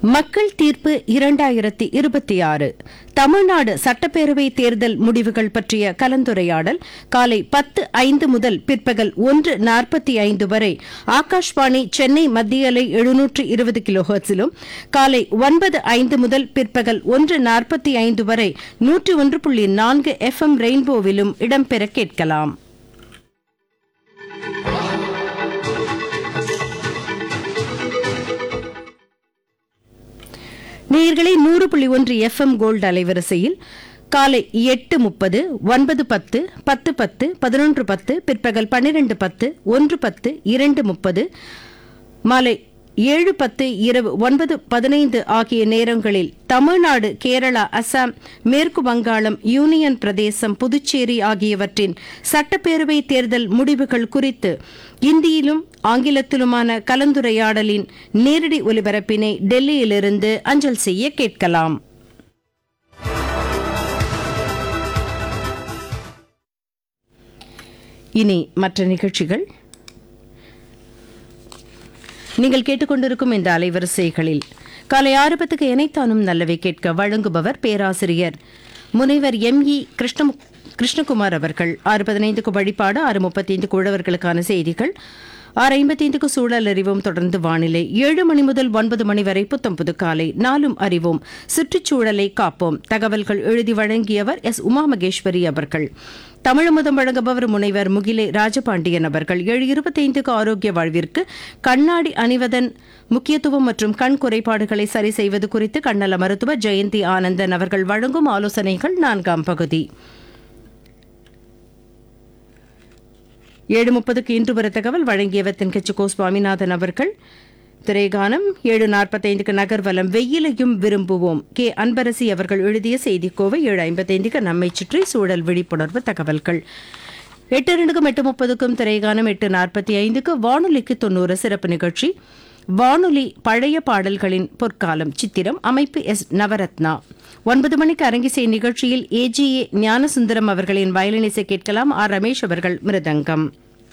மக்கள் தீர்ப்பு இரண்டாயிரத்தி இருபத்தி ஆறு தமிழ்நாடு சட்டப்பேரவை தேர்தல் முடிவுகள் பற்றிய கலந்துரையாடல் காலை பத்து ஐந்து முதல் பிற்பகல் ஒன்று நாற்பத்தி ஐந்து வரை ஆகாஷ்வாணி சென்னை மத்திய அலை எழுநூற்று இருபது கிலோஹர்ட்ஸிலும் காலை ஒன்பது ஐந்து முதல் பிற்பகல் ஒன்று நாற்பத்தி ஐந்து வரை நூற்று ஒன்று புள்ளி நான்கு எஃப்எம் ரெயின்போவிலும் இடம்பெற கேட்கலாம் நேயர்களே நூறு புள்ளி ஒன்று எஃப்எம் கோல்டு அலைவரிசையில் காலை எட்டு முப்பது ஒன்பது பத்து பத்து பத்து பதினொன்று பத்து பிற்பகல் பன்னிரண்டு பத்து ஒன்று பத்து இரண்டு முப்பது மாலை ஏழு பத்து இரவு ஒன்பது பதினைந்து ஆகிய நேரங்களில் தமிழ்நாடு கேரளா அசாம் மேற்கு வங்காளம் யூனியன் பிரதேசம் புதுச்சேரி ஆகியவற்றின் சட்டப்பேரவை தேர்தல் முடிவுகள் குறித்து இந்தியிலும் ஆங்கிலத்திலுமான கலந்துரையாடலின் நேரடி ஒலிபரப்பினை டெல்லியிலிருந்து அஞ்சல் செய்ய கேட்கலாம் இனி மற்ற நிகழ்ச்சிகள் நீங்கள் கேட்டுக்கொண்டிருக்கும் இந்த அலைவரிசைகளில் காலை ஆறு பத்துக்கு இணைத்தானும் நல்லவை கேட்க வழங்குபவர் பேராசிரியர் முனைவர் எம் இ கிருஷ்ண கிருஷ்ணகுமார் அவர்கள் ஆறு பதினைந்துக்கு வழிபாடு ஆறு முப்பத்தைந்துக்கு உழவர்களுக்கான செய்திகள் ஆறு ஐம்பத்தைந்துக்கு சூழல் அறிவோம் தொடர்ந்து வானிலை ஏழு மணி முதல் ஒன்பது மணி வரை புத்தம் புது காலை நாளும் அறிவோம் சுற்றுச்சூழலை காப்போம் தகவல்கள் எழுதி வழங்கியவர் எஸ் உமா மகேஸ்வரி அவர்கள் தமிழமுதம் வழங்குபவர் முனைவர் முகிலே ராஜபாண்டியன் அவர்கள் ஏழு இருபத்தைந்துக்கு ஆரோக்கிய வாழ்விற்கு கண்ணாடி அணிவதன் முக்கியத்துவம் மற்றும் கண் குறைபாடுகளை சரி செய்வது குறித்து கண்ணல மருத்துவர் ஜெயந்தி ஆனந்தன் அவர்கள் வழங்கும் ஆலோசனைகள் நான்காம் பகுதி ஏழு முப்பதுக்கு இன்று வர தகவல் வழங்கியவர் தென்கட்சி கோ சுவாமிநாதன் அவர்கள் திரைகானம் ஏழு நாற்பத்தைந்துக்கு நகர்வலம் வெயிலையும் விரும்புவோம் கே அன்பரசி அவர்கள் எழுதிய செய்திக்கோவை ஏழு ஐம்பத்தைந்துக்கு நம்மை சுற்றி சூழல் விழிப்புணர்வு தகவல்கள் எட்டு ரெண்டுக்கும் எட்டு முப்பதுக்கும் திரைகானம் எட்டு நாற்பத்தி ஐந்துக்கு வானொலிக்கு தொண்ணூறு சிறப்பு நிகழ்ச்சி வானொலி பழைய பாடல்களின் பொற்காலம் சித்திரம் அமைப்பு எஸ் நவரத்னா ஒன்பது மணிக்கு அரங்கிசை நிகழ்ச்சியில் ஏஜிஏ ஞானசுந்தரம் அவர்களின் வயலினிசை கேட்கலாம் ஆர் ரமேஷ் அவர்கள் மிருதங்கம்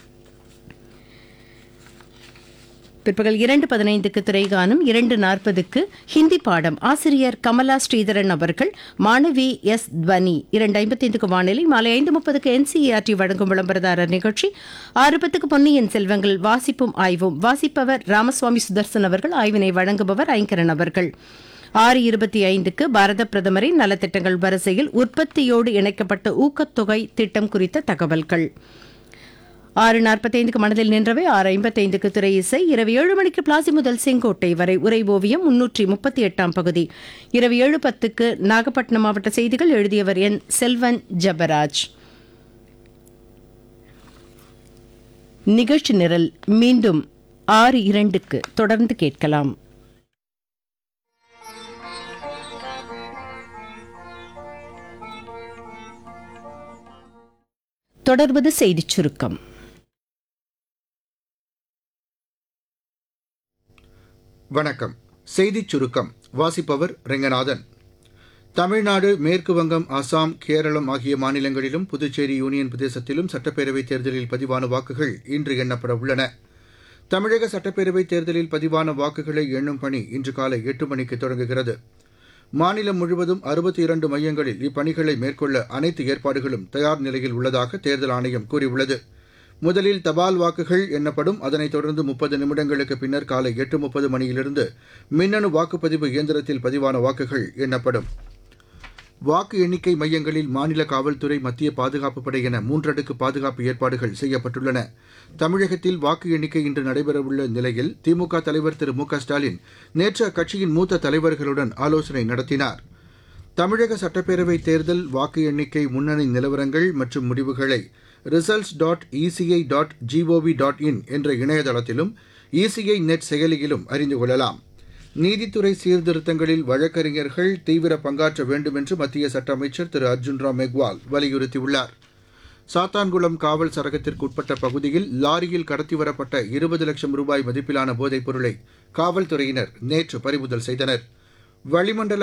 பிற்பகல் இரண்டு பதினைந்துக்கு திரைகானம் இரண்டு நாற்பதுக்கு ஹிந்தி பாடம் ஆசிரியர் கமலா ஸ்ரீதரன் அவர்கள் மாணவி எஸ் துவனி இரண்டு ஐம்பத்தைந்துக்கு வானிலை மாலை ஐந்து முப்பதுக்கு என்சிஇஆர்டி வழங்கும் விளம்பரதாரர் நிகழ்ச்சி ஆறு பத்துக்கு பொன்னியின் செல்வங்கள் வாசிப்பும் ஆய்வும் வாசிப்பவர் ராமசுவாமி சுதர்சன் அவர்கள் ஆய்வினை வழங்குபவர் ஐங்கரன் அவர்கள் ஆறு இருபத்தி ஐந்துக்கு பாரத பிரதமரின் நலத்திட்டங்கள் வரிசையில் உற்பத்தியோடு இணைக்கப்பட்ட ஊக்கத்தொகை திட்டம் குறித்த தகவல்கள் ஆறு நாற்பத்தைந்துக்கு மனதில் நின்றவை ஆறு ஐம்பத்தைந்துக்கு திரை இசை இரவு ஏழு மணிக்கு பிளாசி முதல் செங்கோட்டை வரை உரை ஓவியம் முன்னூற்றி முப்பத்தி எட்டாம் பகுதி இரவு ஏழு பத்துக்கு நாகப்பட்டினம் மாவட்ட செய்திகள் எழுதியவர் என் செல்வன் ஜபராஜ் நிகழ்ச்சி நிரல் மீண்டும் ஆறு இரண்டுக்கு தொடர்ந்து கேட்கலாம் தொடர்வது செய்திச் சுருக்கம் வணக்கம் செய்திச் சுருக்கம் வாசிப்பவர் ரெங்கநாதன் தமிழ்நாடு மேற்கு வங்கம் அசாம் கேரளம் ஆகிய மாநிலங்களிலும் புதுச்சேரி யூனியன் பிரதேசத்திலும் சட்டப்பேரவைத் தேர்தலில் பதிவான வாக்குகள் இன்று எண்ணப்பட உள்ளன தமிழக சட்டப்பேரவைத் தேர்தலில் பதிவான வாக்குகளை எண்ணும் பணி இன்று காலை எட்டு மணிக்கு தொடங்குகிறது மாநிலம் முழுவதும் அறுபத்தி இரண்டு மையங்களில் இப்பணிகளை மேற்கொள்ள அனைத்து ஏற்பாடுகளும் தயார் நிலையில் உள்ளதாக தேர்தல் ஆணையம் கூறியுள்ளது முதலில் தபால் வாக்குகள் எண்ணப்படும் அதனைத் தொடர்ந்து முப்பது நிமிடங்களுக்கு பின்னர் காலை எட்டு முப்பது மணியிலிருந்து மின்னணு வாக்குப்பதிவு இயந்திரத்தில் பதிவான வாக்குகள் எண்ணப்படும் வாக்கு எண்ணிக்கை மையங்களில் மாநில காவல்துறை மத்திய பாதுகாப்பு படை என மூன்றடுக்கு பாதுகாப்பு ஏற்பாடுகள் செய்யப்பட்டுள்ளன தமிழகத்தில் வாக்கு எண்ணிக்கை இன்று நடைபெறவுள்ள நிலையில் திமுக தலைவர் திரு மு க ஸ்டாலின் நேற்று அக்கட்சியின் மூத்த தலைவர்களுடன் ஆலோசனை நடத்தினார் தமிழக சட்டப்பேரவை தேர்தல் வாக்கு எண்ணிக்கை முன்னணி நிலவரங்கள் மற்றும் முடிவுகளை results dot ECI dot GOV dot in என்ற இணையதளத்திலும் இசிஐ நெட் செயலியிலும் அறிந்து கொள்ளலாம் நீதித்துறை சீர்திருத்தங்களில் வழக்கறிஞர்கள் தீவிர பங்காற்ற வேண்டும் என்று மத்திய சட்ட அமைச்சர் திரு அர்ஜுன் ராம் மெக்வால் வலியுறுத்தியுள்ளார் சாத்தான்குளம் காவல் சரகத்திற்குட்பட்ட பகுதியில் லாரியில் கடத்தி வரப்பட்ட இருபது லட்சம் ரூபாய் மதிப்பிலான போதைப் பொருளை காவல்துறையினர் நேற்று பறிமுதல் செய்தனர் வளிமண்டல